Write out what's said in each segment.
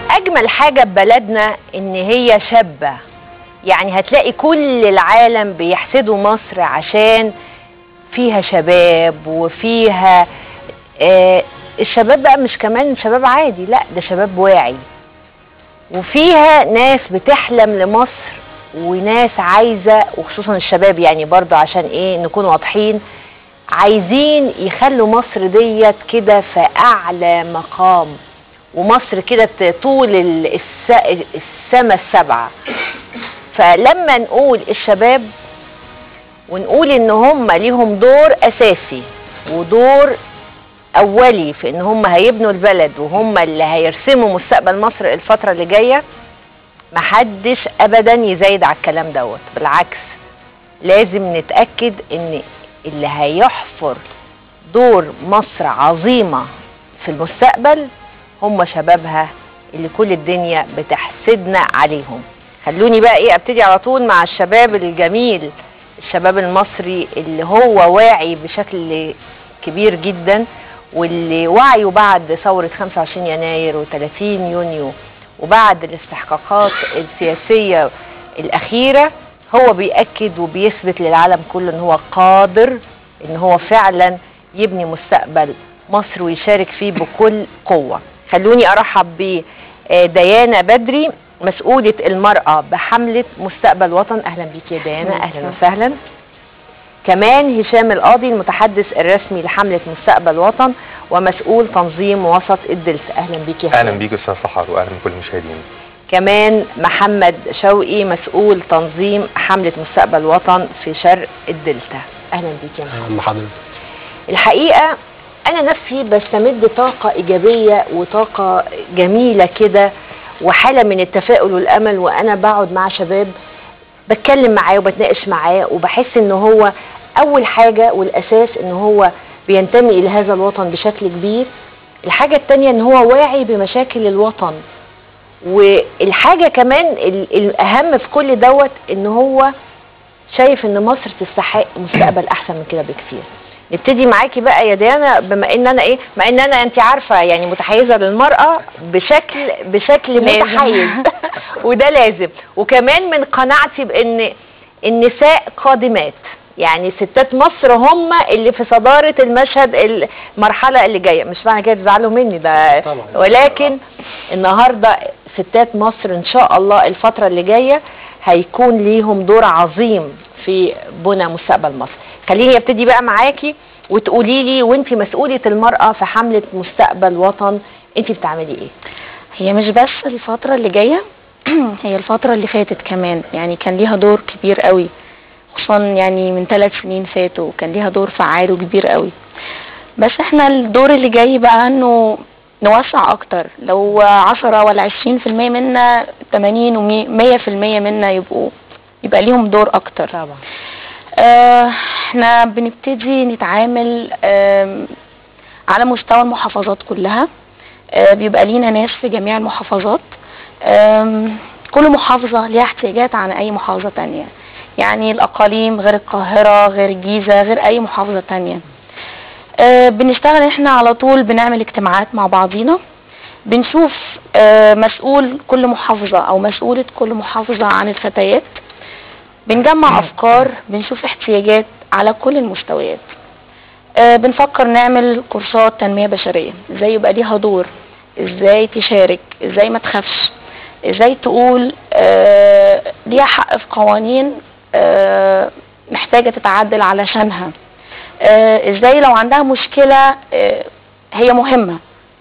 اجمل حاجه ببلدنا ان هي شابه يعني هتلاقي كل العالم بيحسدوا مصر عشان فيها شباب وفيها آه الشباب بقى مش كمان شباب عادي لا ده شباب واعي وفيها ناس بتحلم لمصر وناس عايزه وخصوصا الشباب يعني برضه عشان ايه نكون واضحين عايزين يخلوا مصر ديت كده في اعلى مقام ومصر كده ت- طول ال- الس- السما السبعه فلما نقول الشباب ونقول ان هم ليهم دور اساسي ودور اولي في ان هم هيبنوا البلد وهم اللي هيرسموا مستقبل مصر الفتره اللي جايه محدش ابدا يزايد على الكلام دوت بالعكس لازم نتاكد ان اللي هيحفر دور مصر عظيمه في المستقبل هم شبابها اللي كل الدنيا بتحسدنا عليهم خلوني بقى ايه ابتدي على طول مع الشباب الجميل الشباب المصري اللي هو واعي بشكل كبير جدا واللي وعيه بعد ثورة 25 يناير و30 يونيو وبعد الاستحقاقات السياسية الأخيرة هو بيأكد وبيثبت للعالم كله ان هو قادر ان هو فعلا يبني مستقبل مصر ويشارك فيه بكل قوة خلوني أرحب بديانا بدري مسؤولة المرأة بحملة مستقبل وطن أهلا بيك يا ديانا أهلا وسهلا كمان هشام القاضي المتحدث الرسمي لحملة مستقبل وطن ومسؤول تنظيم وسط الدلتا أهلا بيك يا هشام اهلا بيك استاذ سحر واهلا بكل المشاهدين كمان محمد شوقي مسؤول تنظيم حملة مستقبل وطن في شرق الدلتا أهلا بيك يا محمد اهلا بحضرتك الحقيقة أنا نفسي بستمد طاقة إيجابية وطاقة جميلة كده وحالة من التفاؤل والأمل وأنا بقعد مع شباب بتكلم معاه وبتناقش معاه وبحس إن هو أول حاجة والأساس إن هو بينتمي إلى هذا الوطن بشكل كبير الحاجة التانية إن هو واعي بمشاكل الوطن والحاجة كمان ال- الأهم في كل دوت إن هو شايف إن مصر تستحق مستقبل أحسن من كده بكتير نبتدي معاكي بقى يا ديانا بما ان انا ايه مع ان انا انت عارفه يعني متحيزه للمراه بشكل بشكل لازم. متحيز وده لازم وكمان من قناعتي بان النساء قادمات يعني ستات مصر هم اللي في صداره المشهد المرحله اللي جايه مش معنى كده تزعلوا مني ده طبعا. ولكن النهارده ستات مصر ان شاء الله الفتره اللي جايه هيكون ليهم دور عظيم في بنى مستقبل مصر خليني ابتدي بقى معاكي وتقولي لي وانت مسؤوله المراه في حمله مستقبل وطن انت بتعملي ايه هي مش بس الفترة اللي جاية هي الفترة اللي فاتت كمان يعني كان ليها دور كبير قوي خصوصا يعني من ثلاث سنين فاتوا كان ليها دور فعال وكبير قوي بس احنا الدور اللي جاي بقى انه نوسع اكتر لو عشرة ولا عشرين في المية منا تمانين ومية في المية منا يبقوا يبقى ليهم دور اكتر طبعا آه، احنا بنبتدي نتعامل آم، على مستوى المحافظات كلها آه، بيبقى لينا ناس في جميع المحافظات آم، كل محافظة ليها احتياجات عن أي محافظة تانية يعني الأقاليم غير القاهرة غير الجيزة غير أي محافظة تانية آه، بنشتغل احنا على طول بنعمل اجتماعات مع بعضينا بنشوف آه، مسؤول كل محافظة أو مسؤولة كل محافظة عن الفتيات بنجمع افكار بنشوف احتياجات على كل المستويات آه بنفكر نعمل كورسات تنمية بشرية ازاي يبقى ليها دور ازاي تشارك ازاي ما تخافش ازاي تقول آه ليها حق في قوانين آه محتاجة تتعدل علشانها آه ازاي لو عندها مشكلة آه هي مهمة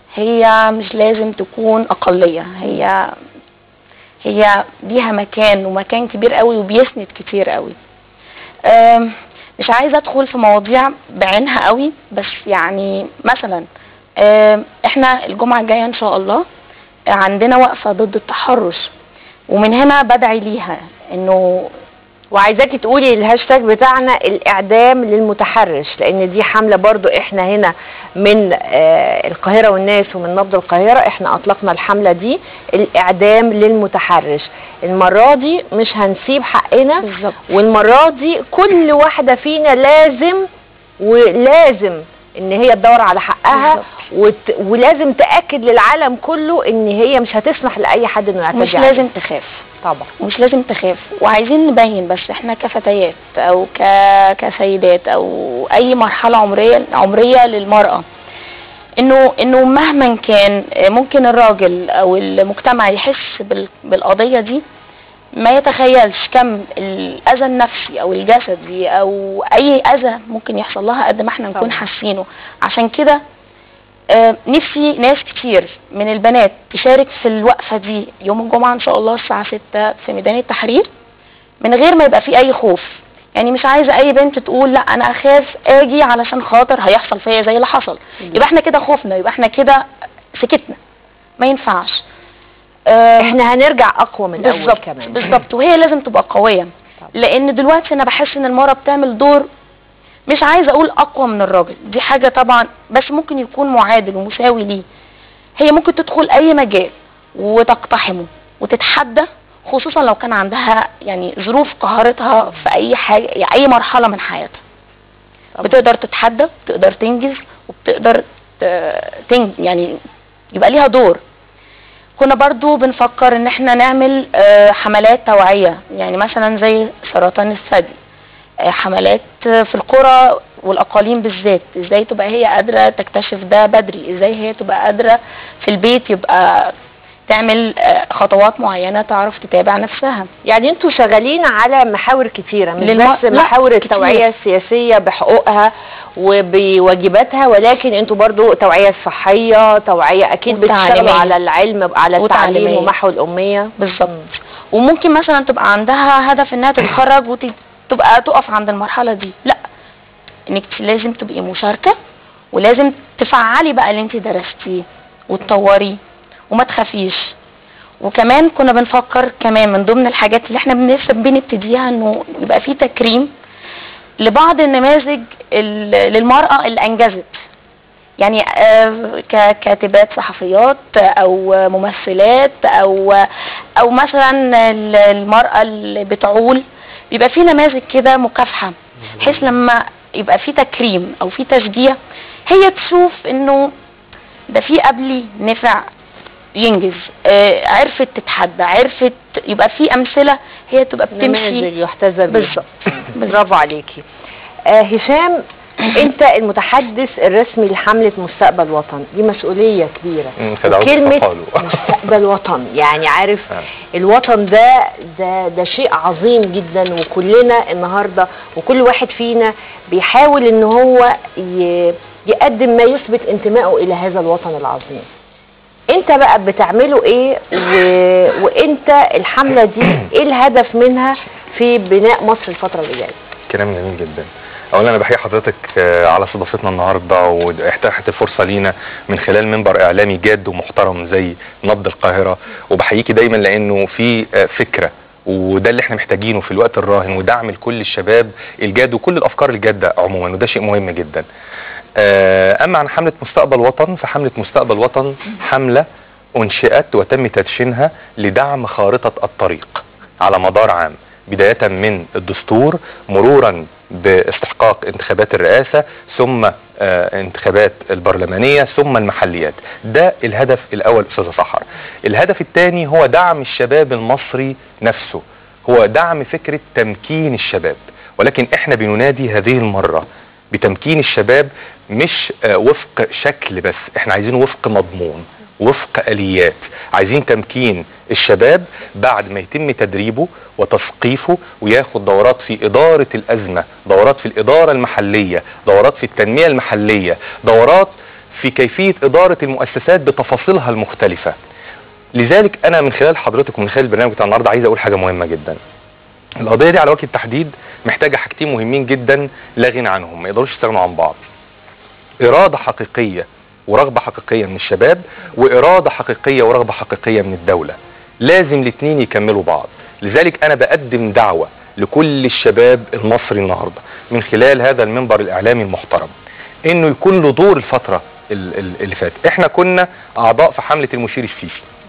هي مش لازم تكون أقلية هي هي ليها مكان ومكان كبير قوي وبيسند كتير قوي أم، مش عايزه ادخل في مواضيع بعينها قوي بس يعني مثلا أم، احنا الجمعه الجايه ان شاء الله عندنا وقفه ضد التحرش ومن هنا بدعي ليها انه وعايزاكي تقولي الهاشتاج بتاعنا الاعدام للمتحرش لان دي حمله برضو احنا هنا من آه القاهره والناس ومن نبض القاهره احنا اطلقنا الحمله دي الاعدام للمتحرش المره دي مش هنسيب حقنا بالظبط والمره دي كل واحده فينا لازم ولازم ان هي تدور على حقها بالظبط. وت... ولازم تاكد للعالم كله ان هي مش هتسمح لاي حد انه يعتدي مش عليها. لازم تخاف طبعا مش لازم تخاف وعايزين نبين بس احنا كفتيات او ك... كسيدات او اي مرحله عمريه عمريه للمراه انه انه مهما كان ممكن الراجل او المجتمع يحس بال... بالقضيه دي ما يتخيلش كم الاذى النفسي او الجسدي او اي اذى ممكن يحصل لها قد ما احنا نكون طبعا. حاسينه عشان كده آه، نفسي ناس كتير من البنات تشارك في الوقفة دي يوم الجمعة إن شاء الله الساعة 6 في ميدان التحرير من غير ما يبقى في أي خوف يعني مش عايزة أي بنت تقول لا أنا أخاف أجي علشان خاطر هيحصل فيا زي اللي حصل يبقى احنا كده خوفنا يبقى احنا كده سكتنا ما ينفعش آه، احنا هنرجع اقوى من الاول بالظبط كمان بالظبط وهي لازم تبقى قويه طبعا. لان دلوقتي انا بحس ان المراه بتعمل دور مش عايزه اقول اقوى من الراجل دي حاجه طبعا بس ممكن يكون معادل ومساوي ليه هي ممكن تدخل اي مجال وتقتحمه وتتحدى خصوصا لو كان عندها يعني ظروف قهرتها في اي حاجه يعني اي مرحله من حياتها طبعا. بتقدر تتحدى بتقدر تنجز وبتقدر ت- تنج يعني يبقى ليها دور كنا برضو بنفكر ان احنا نعمل آه، حملات توعية يعني مثلا زي سرطان الثدي آه، حملات آه، في القرى والاقاليم بالذات ازاي تبقى هي قادرة تكتشف ده بدري ازاي هي تبقى قادرة في البيت يبقى تعمل آه، خطوات معينة تعرف تتابع نفسها يعني انتوا شغالين على محاور كتيره مش للم- بس لا، محاور كتير. التوعيه السياسيه بحقوقها وبواجباتها ولكن انتوا برضو توعيه صحيه توعيه اكيد بتشتغلوا وتعليمية. على العلم على التعليم وتعليمية. ومحو الاميه بالظبط وممكن مثلا تبقى عندها هدف انها تتخرج وتبقى تقف عند المرحله دي لا انك لازم تبقي مشاركه ولازم تفعلي بقى اللي انت درستيه وتطوريه وما تخافيش وكمان كنا بنفكر كمان من ضمن الحاجات اللي احنا بنفس- بنبتديها انه يبقى في تكريم لبعض النماذج ال- للمرأة اللي أنجزت يعني آه، ككاتبات صحفيات او ممثلات او او مثلا ال- المرأة اللي بتعول بيبقى في نماذج كده مكافحة بحيث لما يبقى في تكريم او في تشجيع هي تشوف انه ده في قبلي نفع ينجز آه، عرفت تتحدى عرفت يبقى في امثله هي تبقى بتمشي نماذج يحتذى بيها بالظبط برافو عليكي آه هشام انت المتحدث الرسمي لحمله مستقبل وطن دي مسؤوليه كبيره مم، خدعوك كلمه فقالوا. مستقبل وطن يعني عارف آه. الوطن ده ده ده شيء عظيم جدا وكلنا النهارده وكل واحد فينا بيحاول ان هو ي- يقدم ما يثبت انتمائه الى هذا الوطن العظيم انت بقى بتعمله ايه و... وانت الحمله دي ايه الهدف منها في بناء مصر الفتره اللي جايه كلام جميل جدا اولا انا بحيي حضرتك آه، على استضافتنا النهارده واتاحت الفرصه لينا من خلال منبر اعلامي جاد ومحترم زي نبض القاهره وبحييكي دايما لانه في آه، فكره وده اللي احنا محتاجينه في الوقت الراهن ودعم لكل الشباب الجاد وكل الافكار الجاده عموما وده شيء مهم جدا آه، اما عن حمله مستقبل وطن فحمله مستقبل وطن حمله انشئت وتم تدشينها لدعم خارطه الطريق على مدار عام بدايه من الدستور مرورا باستحقاق انتخابات الرئاسه ثم آه، انتخابات البرلمانيه ثم المحليات ده الهدف الاول استاذه سحر الهدف الثاني هو دعم الشباب المصري نفسه هو دعم فكره تمكين الشباب ولكن احنا بننادي هذه المره بتمكين الشباب مش آه، وفق شكل بس احنا عايزين وفق مضمون وفق اليات عايزين تمكين الشباب بعد ما يتم تدريبه وتثقيفه وياخد دورات في اداره الازمه دورات في الاداره المحليه دورات في التنميه المحليه دورات في كيفيه اداره المؤسسات بتفاصيلها المختلفه لذلك انا من خلال حضرتك ومن خلال البرنامج بتاع النهارده عايز اقول حاجه مهمه جدا القضيه دي على وجه التحديد محتاجه حاجتين مهمين جدا لا غنى عنهم ما يقدروش يستغنوا عن بعض اراده حقيقيه ورغبه حقيقيه من الشباب واراده حقيقيه ورغبه حقيقيه من الدوله لازم الاثنين يكملوا بعض لذلك انا بقدم دعوه لكل الشباب المصري النهارده من خلال هذا المنبر الاعلامي المحترم انه يكون له دور الفتره ال- ال- اللي فاتت احنا كنا اعضاء في حمله المشير السيسي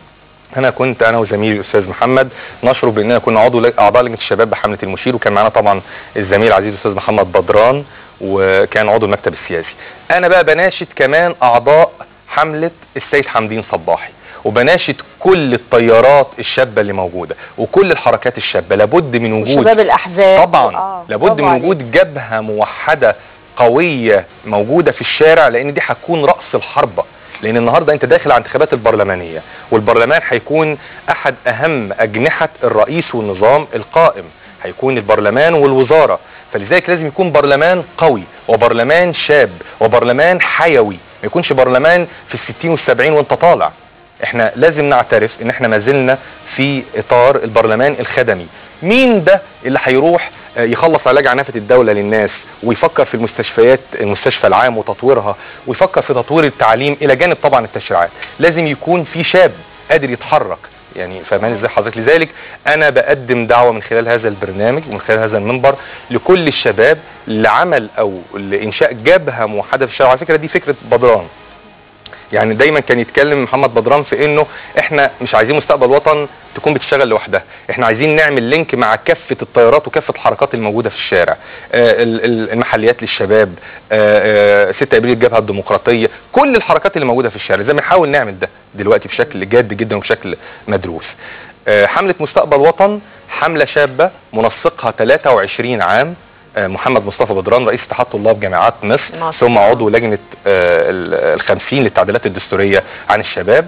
انا كنت انا وزميلي الاستاذ محمد نشرف باننا كنا عضو اعضاء لجنه الشباب بحمله المشير وكان معانا طبعا الزميل العزيز الاستاذ محمد بدران وكان عضو المكتب السياسي انا بقى بناشد كمان اعضاء حمله السيد حمدين صباحي وبناشد كل التيارات الشابه اللي موجوده وكل الحركات الشابه لابد من وجود شباب الاحزاب طبعا آه، لابد برافو من عليك. وجود جبهه موحده قويه موجوده في الشارع لان دي هتكون راس الحربه لان النهارده انت داخل على انتخابات البرلمانيه والبرلمان هيكون احد اهم اجنحه الرئيس والنظام القائم هيكون البرلمان والوزاره فلذلك لازم يكون برلمان قوي وبرلمان شاب وبرلمان حيوي ما يكونش برلمان في الستين والسبعين وانت طالع احنا لازم نعترف ان احنا ما زلنا في اطار البرلمان الخدمي مين ده اللي هيروح آه، يخلص علاج عنافه الدوله للناس ويفكر في المستشفيات المستشفى العام وتطويرها ويفكر في تطوير التعليم الى جانب طبعا التشريعات لازم يكون في شاب قادر يتحرك يعني فاهمان ازاي حضرتك لذلك انا بقدم دعوه من خلال هذا البرنامج ومن خلال هذا المنبر لكل الشباب لعمل او لانشاء جبهه موحده في الشارع على فكره دي فكره بدران يعني دايما كان يتكلم محمد بدران في انه احنا مش عايزين مستقبل وطن تكون بتشتغل لوحدها احنا عايزين نعمل لينك مع كافه التيارات وكافه الحركات الموجوده في الشارع آه، ال- ال- المحليات للشباب آه، آه، 6 ابريل الجبهه الديمقراطيه كل الحركات اللي موجوده في الشارع زي ما بنحاول نعمل ده دلوقتي بشكل جاد جدا وبشكل مدروس آه، حمله مستقبل وطن حمله شابه منسقها 23 عام آه، محمد مصطفى بدران رئيس اتحاد طلاب جامعات مصر مصر. ثم عضو لجنه آه، ال- الخمسين للتعديلات الدستوريه عن الشباب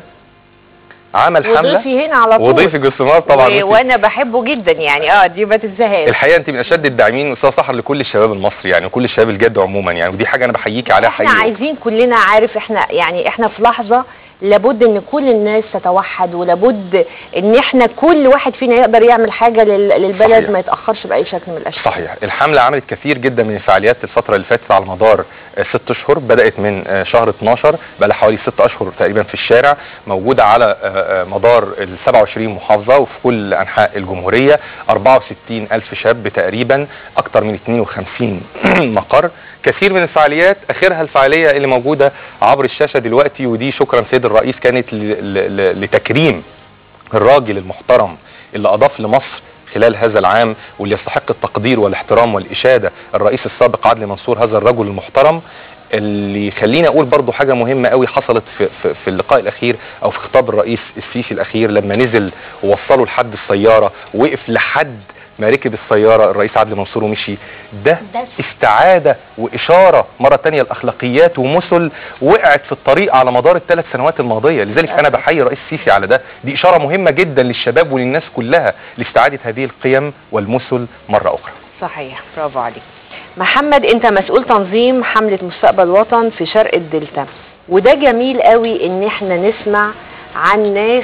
عمل حمله وضيفي هنا على طول وضيف الجسمات طبعا و- وانت- وانا بحبه جدا يعني اه دي ما تنساهاش الحقيقه انت من اشد الداعمين استاذ سحر لكل الشباب المصري يعني وكل الشباب الجد عموما يعني ودي حاجه انا بحييكي عليها احنا حقيقي عايزين كلنا عارف احنا يعني احنا في لحظه لابد ان كل الناس تتوحد ولابد ان احنا كل واحد فينا يقدر يعمل حاجه لل- للبلد صحيح. ما يتاخرش باي شكل من الاشكال صحيح الحملة عملت كثير جدا من الفعاليات الفترة اللي فاتت على مدار آه، ست اشهر بدأت من آه، شهر 12 بقى لها حوالي ست اشهر تقريبا في الشارع موجودة على آه، آه، مدار ال 27 محافظة وفي كل انحاء الجمهورية 64 الف شاب تقريبا اكتر من 52 مقر كثير من الفعاليات اخرها الفعالية اللي موجودة عبر الشاشة دلوقتي ودي شكرا سيد الرئيس كانت ل- ل- ل- لتكريم الراجل المحترم اللي اضاف لمصر خلال هذا العام واللي يستحق التقدير والاحترام والاشاده الرئيس السابق عدلي منصور هذا الرجل المحترم اللي يخليني اقول برضو حاجه مهمه قوي حصلت في, في, في اللقاء الاخير او في خطاب الرئيس السيسي الاخير لما نزل ووصله لحد السياره وقف لحد ما ركب السياره الرئيس عدلي منصور ومشي ده ده استعاده واشاره مره تانية الاخلاقيات ومثل وقعت في الطريق على مدار الثلاث سنوات الماضيه لذلك انا بحيي الرئيس السيسي على ده دي اشاره مهمه جدا للشباب وللناس كلها لاستعاده هذه القيم والمثل مره اخرى صحيح برافو عليك محمد انت مسؤول تنظيم حمله مستقبل وطن في شرق الدلتا وده جميل قوي ان احنا نسمع عن ناس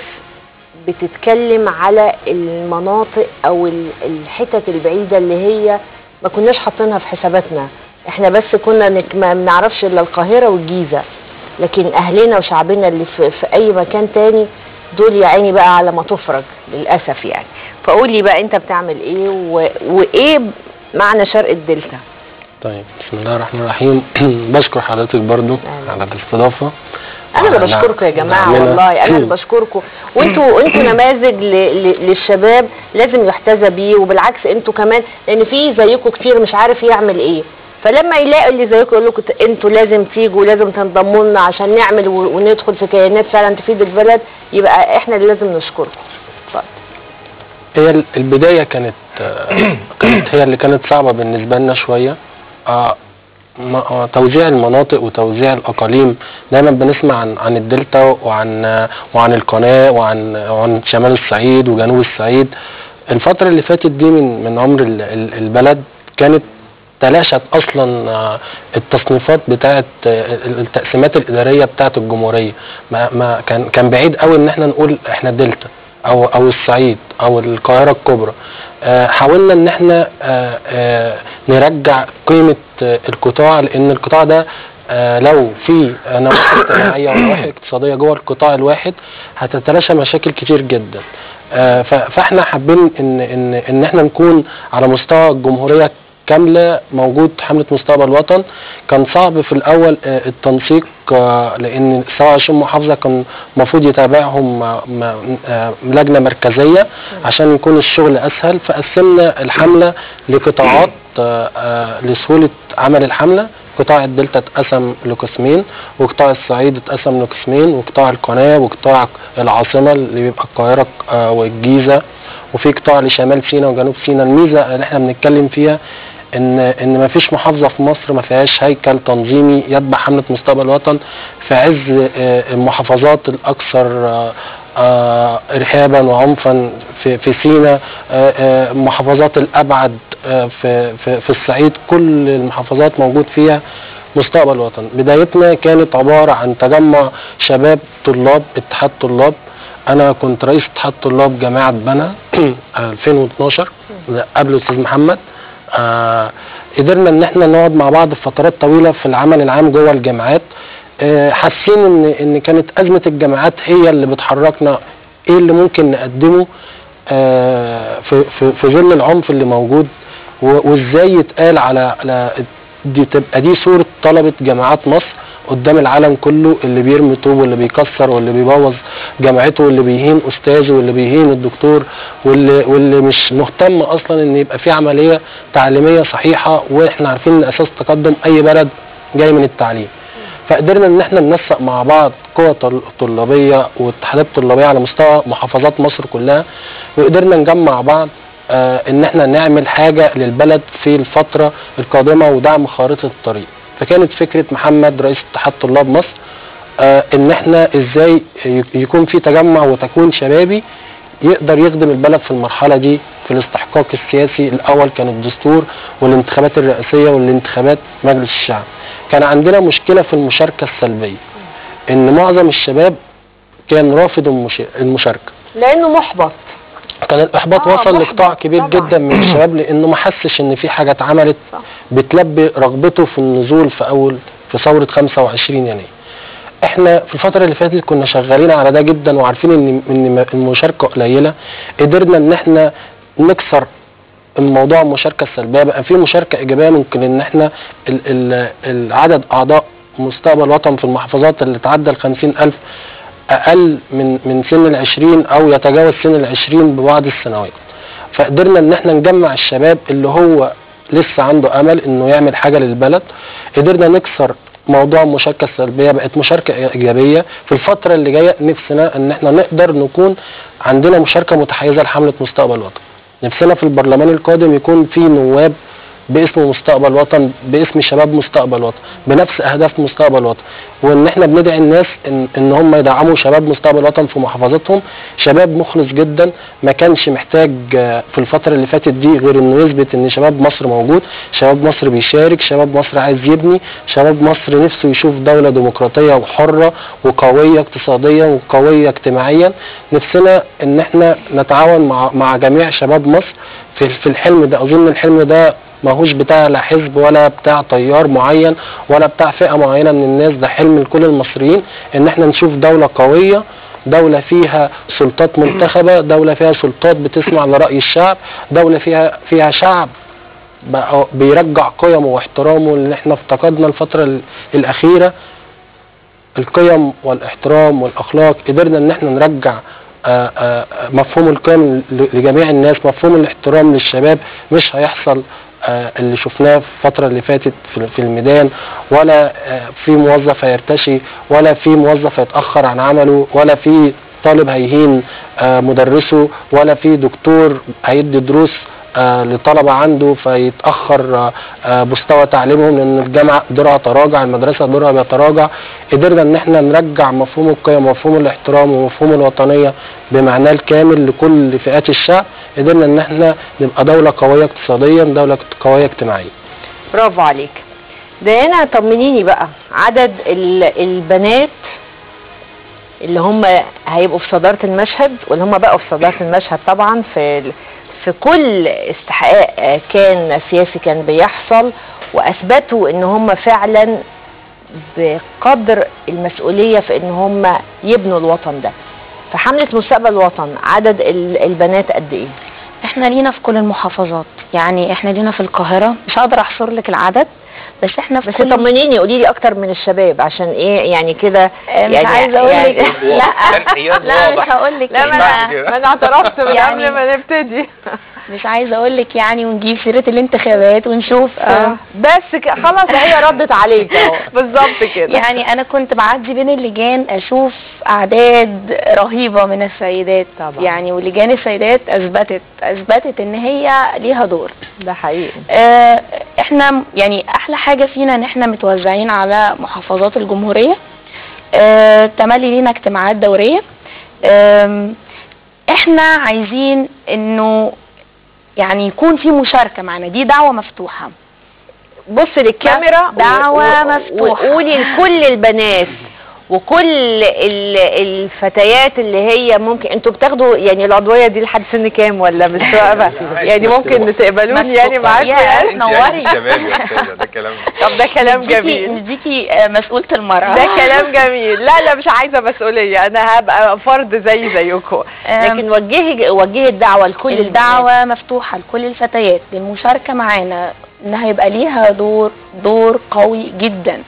بتتكلم على المناطق او ال- الحتت البعيده اللي هي ما كناش حاطينها في حساباتنا احنا بس كنا نك- ما بنعرفش الا القاهره والجيزه لكن اهلنا وشعبنا اللي في, في اي مكان تاني دول يا عيني بقى على ما تفرج للاسف يعني فقول لي بقى انت بتعمل ايه و... وايه معنى شرق الدلتا طيب بسم الله الرحمن الرحيم بشكر حضرتك برضو أهلا. على الاستضافة انا اللي وعلى بشكركم يا جماعه دعمنا. والله انا اللي بشكركم وانتوا انتوا نماذج ل... ل... للشباب لازم يحتذى بيه وبالعكس انتوا كمان لان في زيكم كتير مش عارف يعمل ايه فلما يلاقوا اللي زيكم يقول لكم انتوا لازم تيجوا ولازم تنضموا لنا عشان نعمل و... وندخل في كيانات فعلا تفيد البلد يبقى احنا اللي لازم نشكركم اتفضل. هي ال- البداية كانت آه، كانت هي اللي كانت صعبة بالنسبة لنا شوية آه، م- آه، توزيع المناطق وتوزيع الأقاليم دايما بنسمع عن عن الدلتا وعن آه، وعن القناة وعن وعن شمال الصعيد وجنوب الصعيد الفترة اللي فاتت دي من من عمر ال- ال- البلد كانت تلاشت اصلا آه، التصنيفات بتاعه التقسيمات الاداريه بتاعه الجمهوريه ما ما كان كان بعيد قوي ان احنا نقول احنا دلتا او او الصعيد او القاهره الكبرى آه، حاولنا ان احنا آه، آه، نرجع قيمه آه، القطاع لان القطاع ده آه، لو في نواحي اجتماعيه ونواحي اقتصاديه جوه القطاع الواحد هتتلاشى مشاكل كتير جدا آه، ف- فاحنا حابين ان ان ان احنا نكون على مستوى الجمهوريه كامله موجود حمله مستقبل وطن كان صعب في الاول آه، التنسيق آه، لان 27 محافظه كان المفروض يتابعهم آه، م- آه، لجنه مركزيه عشان يكون الشغل اسهل فقسمنا الحمله لقطاعات آه، آه، لسهوله عمل الحمله قطاع الدلتا اتقسم لقسمين وقطاع الصعيد اتقسم لقسمين وقطاع القناه وقطاع العاصمه اللي بيبقى القاهره آه، والجيزه وفي قطاع لشمال سيناء وجنوب سيناء الميزه اللي احنا بنتكلم فيها ان ان ما فيش محافظه في مصر ما فيهاش هيكل تنظيمي يتبع حمله مستقبل الوطن في عز آه، المحافظات الاكثر آه، آه، ارهابا وعنفا في في سيناء آه، آه، المحافظات الابعد آه، في في في الصعيد كل المحافظات موجود فيها مستقبل الوطن بدايتنا كانت عباره عن تجمع شباب طلاب اتحاد طلاب انا كنت رئيس اتحاد طلاب جامعه بنا 2012 قبل الاستاذ محمد آه قدرنا ان احنا نقعد مع بعض في فترات طويله في العمل العام جوه الجامعات آه حاسين ان ان كانت ازمه الجامعات هي اللي بتحركنا ايه اللي ممكن نقدمه آه في في في ظل العنف اللي موجود و- وازاي يتقال على على دي تبقى دي صوره طلبه جامعات مصر قدام العالم كله اللي بيرمي طوب واللي بيكسر واللي بيبوظ جامعته واللي بيهين استاذه واللي بيهين الدكتور واللي واللي مش مهتم اصلا ان يبقى في عمليه تعليميه صحيحه واحنا عارفين ان اساس تقدم اي بلد جاي من التعليم فقدرنا ان احنا ننسق مع بعض قوى طل- طلابيه واتحادات طلابيه على مستوى محافظات مصر كلها وقدرنا نجمع بعض آه ان احنا نعمل حاجه للبلد في الفتره القادمه ودعم خارطه الطريق فكانت فكره محمد رئيس اتحاد طلاب مصر آه ان احنا ازاي ي- يكون في تجمع وتكوين شبابي يقدر يخدم البلد في المرحله دي في الاستحقاق السياسي الاول كان الدستور والانتخابات الرئاسيه والانتخابات مجلس الشعب كان عندنا مشكله في المشاركه السلبيه ان معظم الشباب كان رافض المش- المشاركه لانه محبط كان الاحباط آه، وصل محبط لقطاع كبير طبعاً. جدا من الشباب لانه ما حسش ان في حاجه اتعملت صح. بتلبي رغبته في النزول في اول في ثوره 25 يناير احنا في الفتره اللي فاتت كنا شغالين على ده جدا وعارفين ان ان المشاركه قليله قدرنا ان احنا نكسر الموضوع المشاركه السلبيه بقى في مشاركه ايجابيه ممكن ان احنا ال ال العدد اعضاء مستقبل وطن في المحافظات اللي تعدى ال 50000 اقل من من سن ال 20 او يتجاوز سن ال 20 ببعض السنوات فقدرنا ان احنا نجمع الشباب اللي هو لسه عنده امل انه يعمل حاجه للبلد قدرنا نكسر موضوع المشاركه السلبيه بقت مشاركه ايجابيه في الفتره اللي جايه نفسنا ان احنا نقدر نكون عندنا مشاركه متحيزه لحمله مستقبل وطن نفسنا في البرلمان القادم يكون في نواب باسم مستقبل وطن باسم شباب مستقبل وطن بنفس اهداف مستقبل وطن وان احنا بندعي الناس ان, إن هم يدعموا شباب مستقبل وطن في محافظتهم شباب مخلص جدا ما كانش محتاج آه، في الفتره اللي فاتت دي غير انه يثبت ان شباب مصر موجود شباب مصر بيشارك شباب مصر عايز يبني شباب مصر نفسه يشوف دوله ديمقراطيه وحره وقويه اقتصاديا وقويه اجتماعيا نفسنا ان احنا نتعاون مع مع جميع شباب مصر في في الحلم ده اظن الحلم ده ماهوش بتاع لا حزب ولا بتاع تيار معين ولا بتاع فئه معينه من الناس ده حلم لكل المصريين ان احنا نشوف دوله قويه دولة فيها سلطات منتخبة دولة فيها سلطات بتسمع لرأي الشعب دولة فيها فيها شعب بقى بيرجع قيمه واحترامه اللي احنا افتقدنا الفترة ال- الأخيرة القيم والاحترام والأخلاق قدرنا ان احنا نرجع آه، آه، مفهوم القيم ل- لجميع الناس مفهوم الاحترام للشباب مش هيحصل آه، اللي شفناه في الفترة اللي فاتت في في الميدان ولا آه، في موظف هيرتشي ولا في موظف هيتأخر عن عمله ولا في طالب هيهين آه، مدرسه ولا في دكتور هيدي دروس آه، لطلبة عنده فيتأخر آه، آه، مستوى تعليمهم لأن الجامعة دورها تراجع المدرسة دورها بيتراجع قدرنا إن احنا نرجع مفهوم القيم ومفهوم الاحترام ومفهوم الوطنية بمعناه الكامل لكل فئات الشعب قدرنا إن احنا نبقى دولة قوية اقتصاديا دولة قوية اجتماعيا برافو عليك ديانا طمنيني بقى عدد ال- البنات اللي هم هيبقوا في صدارة المشهد واللي هم بقوا في صدارة المشهد طبعا في ال- في كل استحقاق آه، كان سياسي كان بيحصل واثبتوا ان هم فعلا بقدر المسؤولية في ان هم يبنوا الوطن ده في حملة مستقبل الوطن عدد ال- البنات قد ايه؟ احنا لينا في كل المحافظات يعني احنا لينا في القاهره مش هقدر احصر لك العدد بس احنا في بس كل طمنيني قولي لي اكتر من الشباب عشان ايه يعني كده آه، مش يعني- عايزه اقول يعني- لك لا الانحياز لا مش واضح. هقول لك لا ما بعد انا كده. ما انا اعترفت من يعني- قبل ما نبتدي مش عايزه اقول لك يعني ونجيب سيره الانتخابات ونشوف آه. بس ك- خلاص هي ردت عليك اهو بالظبط كده يعني انا كنت بعدي بين اللجان اشوف اعداد رهيبه من السيدات طبعا. يعني ولجان السيدات اثبتت اثبتت ان هي ليها دور ده حقيقي آه، احنا يعني احلى حاجه فينا ان احنا متوزعين على محافظات الجمهوريه آه، تملي لينا اجتماعات دوريه آم، احنا عايزين انه يعني يكون في مشاركه معنا دي دعوه مفتوحه بص للكاميرا دعوة و- و- مفتوحة. وقولي لكل البنات وكل ال- الفتيات اللي هي ممكن انتوا بتاخدوا يعني العضويه دي لحد سن كام ولا مش واقفه يعني ممكن تقبلوني يعني معاكم يا يعني انت نوري. يعني شباب يا استاذه ده كلام طب ده كلام نديكي- جميل نديكي آه، مسؤوله المراه ده كلام جميل لا لا مش عايزه مسؤوليه انا هبقى فرد زي زيكم آم، لكن وجهي وجهي الدعوه لكل البنات. الدعوة مفتوحة لكل الفتيات للمشاركة معانا انها يبقى ليها دور دور قوي جدا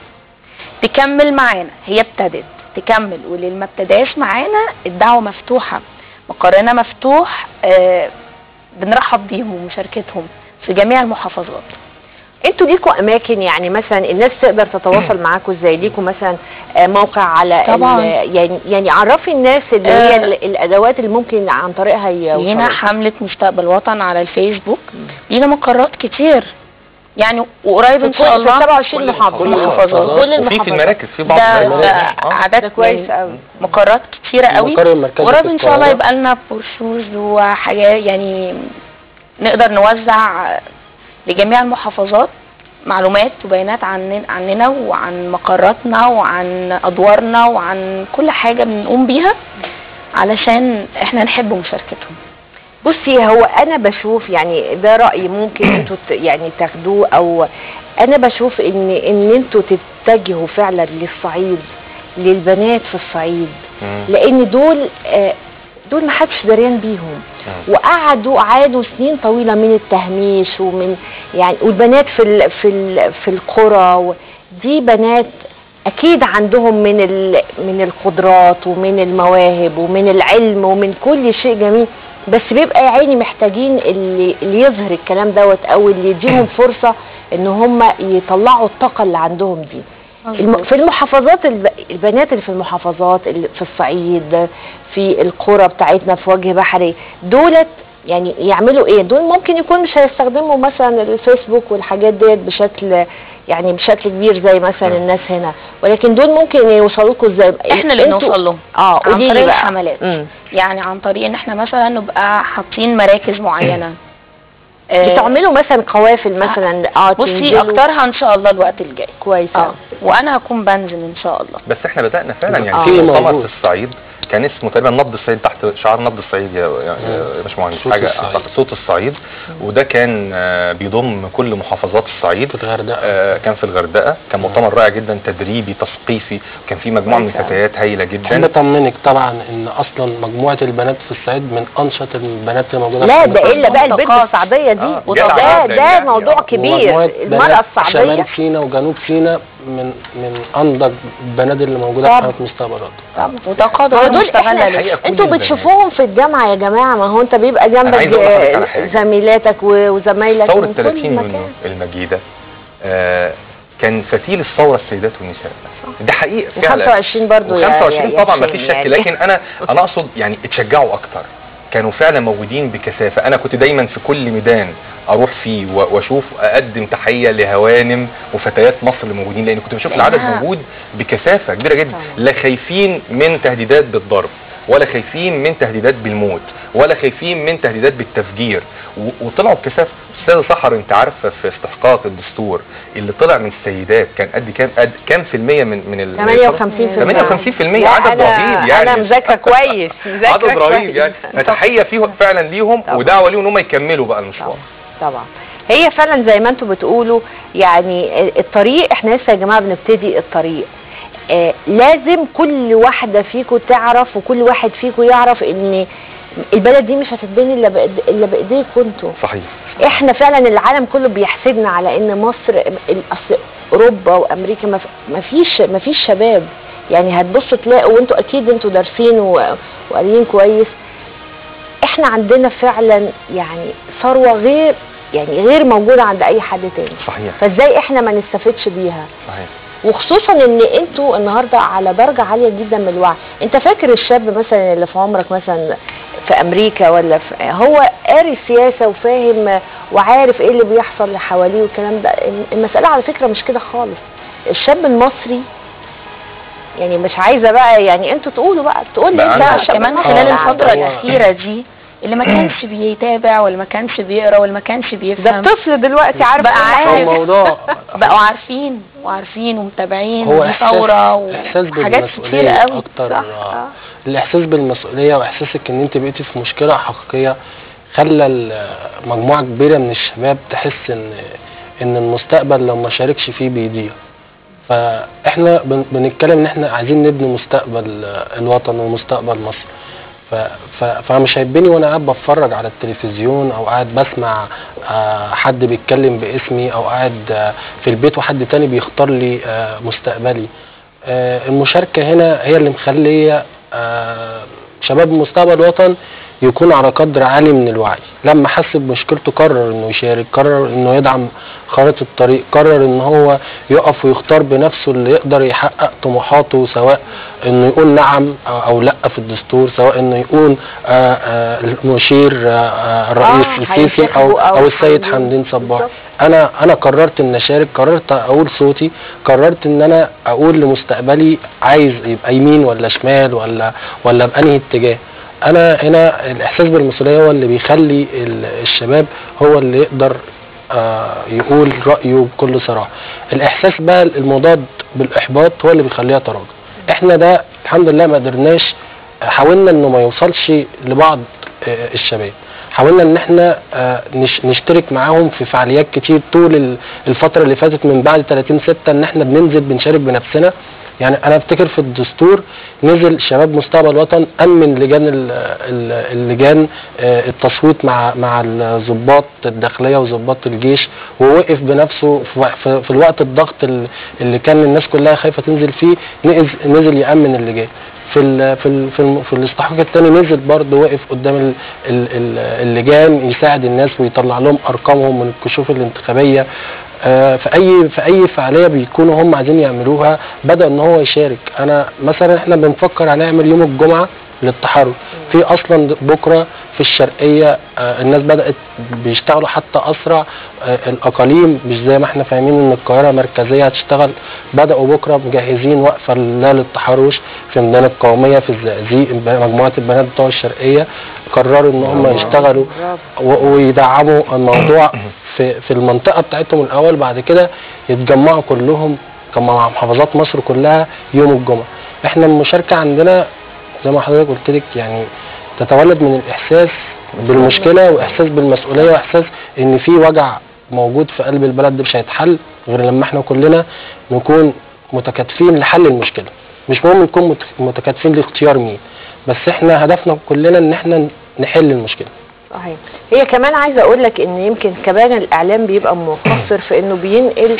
تكمل معانا هي ابتدت تكمل واللي ما ابتداش معانا الدعوة مفتوحة مقرنا مفتوح آه بنرحب بيهم ومشاركتهم في جميع المحافظات انتوا ليكوا اماكن يعني مثلا الناس تقدر تتواصل معاكم ازاي ليكوا مثلا آه، موقع على ال- طبعاً. يعني يعني عرفي الناس اللي هي آه. ال- الادوات اللي ممكن عن طريقها لينا يوصلوا حملة مستقبل وطن على الفيسبوك لينا مقرات كتير يعني وقريب ان شاء الله 27 كل محافظه كل كل المحافظات. وفي في المحافظات المراكز في بعض ده, المراكز ده آه. عدد ده كويس يعني قوي مقرات كتيرة قوي المقر المركزي قريب في ان شاء الله القاهرة. يبقى لنا بروشورز وحاجات يعني نقدر نوزع لجميع المحافظات معلومات وبيانات عن عننا وعن مقراتنا وعن ادوارنا وعن كل حاجه بنقوم بيها علشان احنا نحب مشاركتهم بصي هو انا بشوف يعني ده راي ممكن انتوا ت- يعني تاخدوه او انا بشوف ان ان انتوا تتجهوا فعلا للصعيد للبنات في الصعيد مم. لان دول آه، دول ما حدش دريان بيهم مم. وقعدوا عانوا سنين طويله من التهميش ومن يعني والبنات في ال في ال في القرى و- دي بنات اكيد عندهم من ال من القدرات ومن المواهب ومن العلم ومن كل شيء جميل بس بيبقى يا عيني محتاجين اللي, اللي يظهر الكلام دوت او اللي يديهم فرصه ان هم يطلعوا الطاقه اللي عندهم دي الم... في المحافظات الب... البنات اللي في المحافظات اللي في الصعيد في القرى بتاعتنا في وجه بحري دولت يعني يعملوا ايه دول ممكن يكون مش هيستخدموا مثلا الفيسبوك والحاجات ديت بشكل يعني بشكل كبير زي مثلا مم. الناس هنا ولكن دول ممكن يوصلوا لكم ازاي احنا اللي انتوا- بنوصل لهم اه عن قولي لي طريق بقى الحملات مم. يعني عن طريق ان احنا مثلا نبقى حاطين مراكز معينه آه، بتعملوا مثلا قوافل مثلا اه بصي تنزلوا؟ اكترها ان شاء الله الوقت الجاي كويس اه أوي. وانا هكون بنزل ان شاء الله بس احنا بدأنا فعلا آه. يعني في في مؤتمر موجود. في الصعيد كان اسمه تقريبا نبض الصعيد تحت شعار نبض الصعيد يا يا- يا باشمهندس صوت حاجه الصعيد. أعتقد صوت الصعيد وده كان آه، بيضم كل محافظات الصعيد في الغردقة آه، كان في الغردقه كان مؤتمر رائع جدا تدريبي تثقيفي كان في مجموعه من كويس أوي. الفتيات هايله احب جدا اطمنك طبعا ان اصلا مجموعه البنات في الصعيد من انشط البنات اللي موجوده لا في ده مصر. الا بقى البنت منطقات. الصعيديه دي آه، وده جدع ده, جداً ده يعني. موضوع آه. كبير ومجموعة المراه بنات الصعيديه شمال سيناء وجنوب سيناء من من انضج البنات اللي موجوده طبعا. في قناه مستقبلات طبعا وتقاضى ما هو دول مستغلة احنا ليه. الحقيقة كل انتوا البنات. بتشوفوهم في الجامعه يا جماعه ما هو انت بيبقى أنا جنبك عايز أقول لحضرتك على آه، حاجة. زميلاتك و- وزمايلك ثورة من كل 30 مكان يونيو المجيدة آه، كان فتيل الثورة السيدات والنساء ده حقيقة فعلا و25 برضو يا- و25 يا- يا طبعا ما حسين فيش شك يعني. لكن انا انا اقصد يعني اتشجعوا اكتر كانوا فعلا موجودين بكثافه انا كنت دايما في كل ميدان اروح فيه و- واشوف اقدم تحيه لهوانم وفتيات مصر اللي موجودين لان كنت بشوف العدد لأنها- موجود بكثافه كبيره جدا طبعا. لا خايفين من تهديدات بالضرب ولا خايفين من تهديدات بالموت ولا خايفين من تهديدات بالتفجير و- وطلعوا بكثافه استاذ سحر انت عارفه في استحقاق الدستور اللي طلع من السيدات كان قد كام قد كام في المية من من ال 58 58% لا، عدد أنا- رهيب يعني انا مذاكره كويس مذاكره عدد رهيب كويس. يعني فتحيه فيه فعلا ليهم طبعا. ودعوه ليهم ان هم يكملوا بقى المشوار طبعا طبعا هي فعلا زي ما انتم بتقولوا يعني الطريق احنا لسه يا جماعه بنبتدي الطريق آه لازم كل واحده فيكم تعرف وكل واحد فيكم يعرف ان البلد دي مش هتتبني الا بإيد- الا بايديكم انتوا صحيح احنا فعلا العالم كله بيحسدنا على ان مصر ال- اصل اوروبا وامريكا ما ف- ما فيش ما فيش شباب يعني هتبصوا تلاقوا وانتوا اكيد انتوا دارسين و- وقاريين كويس احنا عندنا فعلا يعني ثروه غير يعني غير موجوده عند اي حد تاني صحيح فازاي احنا ما نستفدش بيها صحيح وخصوصا ان انتوا النهارده على درجه عاليه جدا من الوعي انت فاكر الشاب مثلا اللي في عمرك مثلا في امريكا ولا في هو قاري السياسه وفاهم وعارف ايه اللي بيحصل اللي حواليه والكلام ده المساله على فكره مش كده خالص الشاب المصري يعني مش عايزه بقى يعني انتوا تقولوا بقى تقول لي بقى انت أنا- الشاب كمان المصري خلال آه، الفترة هو- الأخيرة دي اللي ما كانش بيتابع واللي ما كانش بيقرا واللي ما كانش ده بيفهم الطفل دلوقتي عارف بقى كل عارف. حاجة. الموضوع بقوا عارفين وعارفين ومتابعين هو ودي إحساس- ثورة إحساس وحاجات كتير بالمسؤولية قوي أكتر صح آه. آه. الاحساس بالمسؤوليه واحساسك ان انت بقيتي في مشكله حقيقيه خلى ال- مجموعه كبيره من الشباب تحس ان ان المستقبل لو ما شاركش فيه بيضيع فاحنا بن- بنتكلم ان احنا عايزين نبني مستقبل آه، الوطن ومستقبل مصر ف... ف... فمش هيبني وانا قاعد بتفرج على التلفزيون او قاعد بسمع آه، حد بيتكلم باسمي او قاعد آه، في البيت وحد تاني بيختار لي آه، مستقبلي آه، المشاركة هنا هي اللي مخلية آه، شباب مستقبل الوطن يكون على قدر عالي من الوعي لما حس بمشكلته قرر انه يشارك قرر انه يدعم خارطة الطريق قرر ان هو يقف ويختار بنفسه اللي يقدر يحقق طموحاته سواء انه يقول نعم او أو لا في الدستور سواء انه يقول آه، آه، المشير آه، آه، الرئيس آه، السيسي او هينتخبوا او السيد حمدين. حمدين صباح بالظبط. انا انا قررت ان اشارك قررت اقول صوتي قررت ان انا اقول لمستقبلي عايز يبقى يمين ولا شمال ولا ولا بانهي اتجاه انا هنا الاحساس بالمسؤوليه هو اللي بيخلي ال- الشباب هو اللي يقدر آه، يقول رايه بكل صراحه الاحساس بقى المضاد بالاحباط هو اللي بيخليها تراجع احنا ده الحمد لله ما قدرناش حاولنا انه ما يوصلش لبعض آه، الشباب حاولنا ان احنا آه، نش- نشترك معاهم في فعاليات كتير طول ال- الفتره اللي فاتت من بعد 30 6 ان احنا بننزل بنشارك بنفسنا يعني انا افتكر في الدستور نزل شباب مستقبل وطن امن لجان ال- ال- اللجان آه، التصويت مع مع الضباط الداخليه وضباط الجيش ووقف بنفسه في وق- في في الوقت الضغط ال- اللي كان الناس كلها خايفه تنزل فيه نزل نزل يامن اللجان في ال في ال في, الم- في الاستحقاق الثاني نزل برضه وقف قدام ال ال ال اللجان يساعد الناس ويطلع لهم ارقامهم من الكشوف الانتخابيه آه، في اي في اي فعاليه بيكونوا هم عايزين يعملوها بدا ان هو يشارك انا مثلا احنا بنفكر هنعمل يوم الجمعه للتحرك في اصلا بكره في الشرقيه آه، الناس بدات بيشتغلوا حتى اسرع آه، الاقاليم مش زي ما احنا فاهمين ان القاهره مركزيه هتشتغل بداوا بكره مجهزين وقفه لا للتحرش في ميدان القوميه في الزقازيق مجموعه البنات بتوع الشرقيه قرروا ان هم برافو. يشتغلوا و- ويدعموا الموضوع في في المنطقه بتاعتهم الاول بعد كده يتجمعوا كلهم كما محافظات مصر كلها يوم الجمعه احنا المشاركه عندنا زي ما حضرتك قلت لك يعني تتولد من الاحساس بالمشكله واحساس بالمسؤوليه واحساس ان في وجع موجود في قلب البلد ده مش هيتحل غير لما احنا كلنا نكون متكاتفين لحل المشكله مش مهم نكون مت- متكاتفين لاختيار مين بس احنا هدفنا كلنا ان احنا نحل المشكله صحيح هي كمان عايزه اقول لك ان يمكن كمان الاعلام بيبقى مقصر في انه بينقل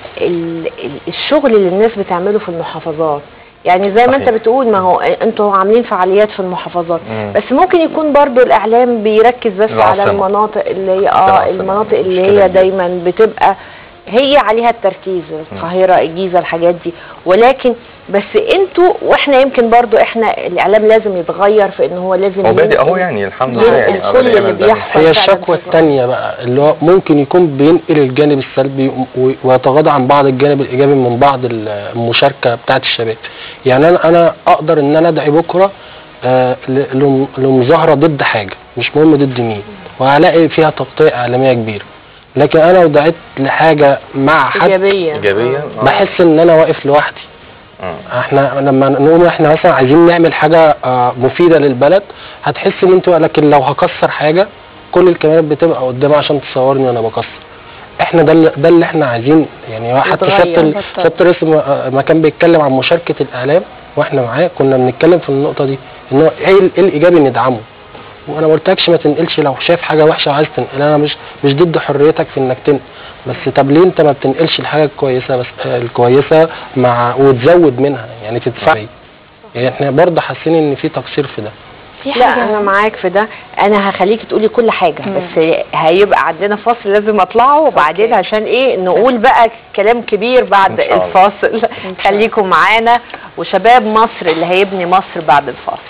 ال- ال- الشغل اللي الناس بتعمله في المحافظات يعني زي ما انت صحيح. بتقول ما هو انتوا عاملين فعاليات في المحافظات مم. بس ممكن يكون برضو الاعلام بيركز بس على العاصمة. المناطق اللي هي العاصمة. اه المناطق اللي مشكلة هي كبيرة. دايما بتبقى هي عليها التركيز القاهره الجيزه الحاجات دي ولكن بس انتوا واحنا يمكن برضو احنا الاعلام لازم يتغير في ان هو لازم هو بادئ ينقل- اهو يعني الحمد ينقل لله يعني كل أولياء اللي من ذلك. بيحصل. هي فعلا الشكوى في الثانيه بقى اللي هو ممكن يكون بينقل الجانب السلبي و- ويتغاضى عن بعض الجانب الايجابي من بعض المشاركه بتاعه الشباب يعني انا انا اقدر ان انا ادعي بكره آه، ل- لم- لمظاهره ضد حاجه مش مهم ضد مين وهلاقي فيها تغطيه اعلاميه كبيره لكن انا لو دعيت لحاجه مع حد ايجابيه ايجابيه آه. بحس ان انا واقف لوحدي آه. احنا لما نقول احنا مثلا عايزين نعمل حاجه آه، مفيده للبلد هتحس ان انتوا لكن لو هكسر حاجه كل الكاميرات بتبقى قدامي عشان تصورني وانا بكسر احنا ده اللي ده اللي احنا عايزين يعني حتى يتغير. سياده ال- بالطبع. سياده الرئيس ما- ما كان بيتكلم عن مشاركه الاعلام واحنا معاه كنا بنتكلم في النقطه دي ان هو ايه ال- إيه الايجابي ندعمه وانا ما قلتلكش ما تنقلش لو شايف حاجه وحشه وعايز تنقلها انا مش مش ضد حريتك في انك تنقل بس طب ليه انت ما بتنقلش الحاجه الكويسه بس آه، الكويسه مع وتزود منها يعني تدفع يعني احنا برضه حاسين ان في تقصير في ده في لا حاجة انا معاك في ده انا هخليكي تقولي كل حاجه مم. بس هيبقى عندنا فاصل لازم اطلعه وبعدين أوكي. عشان ايه نقول بقى كلام كبير بعد إن شاء الله. الفاصل الله. خليكم معانا وشباب مصر اللي هيبني مصر بعد الفاصل